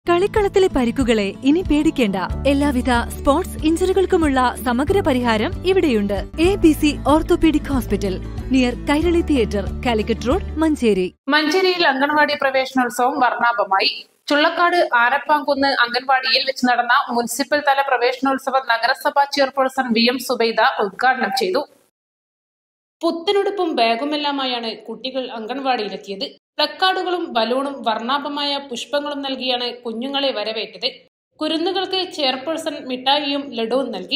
കളിക്കളത്തിലെ പരിക്കുകളെ ഇനി പേടിക്കേണ്ട എല്ലാവിധ സ്പോർട്സ് ഇഞ്ചുറികൾക്കുമുള്ള സമഗ്ര പരിഹാരം ഇവിടെയുണ്ട് A B C orthopaedic hospital near Kairali theatre Calicut road Manjeri മഞ്ചേരിയിൽ അംഗൻവാടി പ്രവേശനോത്സവം വർണ്ണാഭമായി ചുള്ളക്കാട് ആരപ്പാങ്കുന്ന് അംഗൻവാടിയിൽ വെച്ച് നടന്ന മുനിസിപ്പൽ തല പ്രവേശനോത്സവം നഗരസഭാ ചെയർപേഴ്സൺ വി എം സുബൈദ ഉദ്ഘാടനം ചെയ്തു പുത്തനുടുപ്പും ബാഗുമെല്ലാമായാണ് കുട്ടികൾ അംഗൻവാടിയിലെത്തിയത് പ്ലക്കാർഡുകളും ബലൂണും വർണ്ണാഭമായ പുഷ്പങ്ങളും നൽകിയാണ് കുഞ്ഞുങ്ങളെ വരവേറ്റത് കുരുന്നുകൾക്ക് ചെയർപേഴ്സൺ മിഠായിയും ലഡുവും നൽകി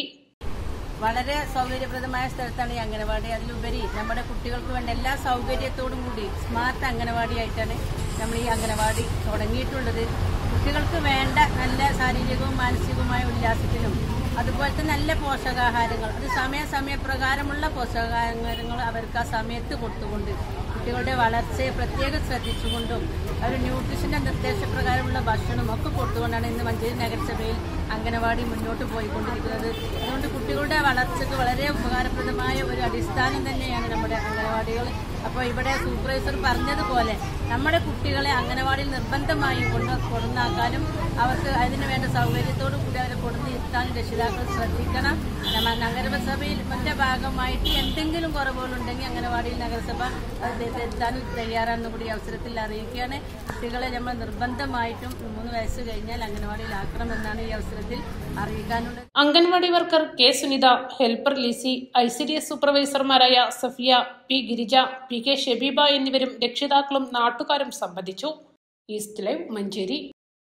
വളരെ സൗകര്യപ്രദമായ സ്ഥലത്താണ് ഈ അംഗനവാടി അതിലുപരി നമ്മുടെ കുട്ടികൾക്ക് വേണ്ട എല്ലാ സൗകര്യത്തോടും കൂടി സ്മാർട്ട് അംഗനവാടിയായിട്ടാണ് നമ്മൾ ഈ അംഗനവാടി തുടങ്ങിയിട്ടുള്ളത് കുട്ടികൾക്ക് വേണ്ട നല്ല ശാരീരികവും മാനസികവുമായ ഉല്ലാസത്തിനും അതുപോലെ തന്നെ നല്ല പോഷകാഹാരങ്ങൾ അത് സമയ സമയപ്രകാരമുള്ള പോഷകാഹാരങ്ങൾ അവർക്ക് ആ സമയത്ത് കൊടുത്തുകൊണ്ട് കുട്ടികളുടെ വളർച്ചയെ പ്രത്യേകം ശ്രദ്ധിച്ചുകൊണ്ടും ഒരു ന്യൂട്രീഷന്റെ നിർദ്ദേശപ്രകാരമുള്ള ഭക്ഷണം ഒക്കെ കൊടുത്തുകൊണ്ടാണ് ഇന്ന് മഞ്ചേരി നഗരസഭയിൽ അംഗനവാടി മുന്നോട്ട് പോയിക്കൊണ്ടിരിക്കുന്നത് അതുകൊണ്ട് കുട്ടികളുടെ വളർച്ചയ്ക്ക് വളരെ ഉപകാരപ്രദമായ ഒരു അടിസ്ഥാനം തന്നെയാണ് നമ്മുടെ അംഗനവാടികൾ അപ്പോൾ ഇവിടെ സൂപ്പർവൈസർ പറഞ്ഞതുപോലെ നമ്മുടെ കുട്ടികളെ അംഗനവാടിയിൽ നിർബന്ധമായും കൊണ്ട് കൊടുന്നാക്കാനും അവർക്ക് അതിന് വേണ്ട സൗകര്യത്തോടു കൂടി അവരെ കൊടുന്നിരുത്താനും രക്ഷിതാക്കൾ ശ്രദ്ധിക്കണം നമ്മ നഗരസഭയിൽ മറ്റേ ഭാഗമായിട്ട് എന്തെങ്കിലും കുറവുകളുണ്ടെങ്കിൽ അംഗനവാടിയിൽ നഗരസഭ അത് തിരുത്താനും തയ്യാറാണെന്ന് കൂടി ഈ അവസരത്തിൽ അറിയിക്കുകയാണ് കുട്ടികളെ നമ്മൾ നിർബന്ധമായിട്ടും മൂന്ന് വയസ്സ് കഴിഞ്ഞാൽ അംഗനവാടിയിലാക്കണമെന്നാണ് ഈ അവസരത്തിൽ അറിയിക്കാനുള്ളത് anganwadi worker K Sunitha helper Lissy I C D S സൂപ്പർവൈസർമാരായ Safiya P Girija P K Shebeeba എന്നിവരും രക്ഷിതാക്കളും നാട്ടുകാരും സംബന്ധിച്ചു ഈസ്റ്റ് ലൈവ് മഞ്ചേരി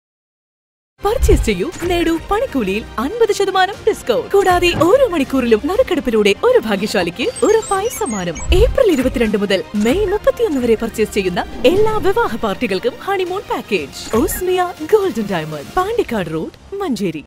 പർച്ചേസ് ചെയ്യൂ നേടൂ പണിക്കൂലിയിൽ അൻപത് ശതമാനം ഡിസ്കൗണ്ട് കൂടാതെ ഓരോ മണിക്കൂറിലും നറുക്കെടുപ്പിലൂടെ ഒരു ഭാഗ്യശാലിക്ക് ഒരു പൈസ സമ്മാനം ഏപ്രിൽ ഇരുപത്തിരണ്ട് മുതൽ മെയ് മുപ്പത്തിയൊന്ന് വരെ പർച്ചേസ് ചെയ്യുന്ന എല്ലാ വിവാഹ പാർട്ടികൾക്കും honeymoon package Osmia golden diamond Pandikkad road Manjeri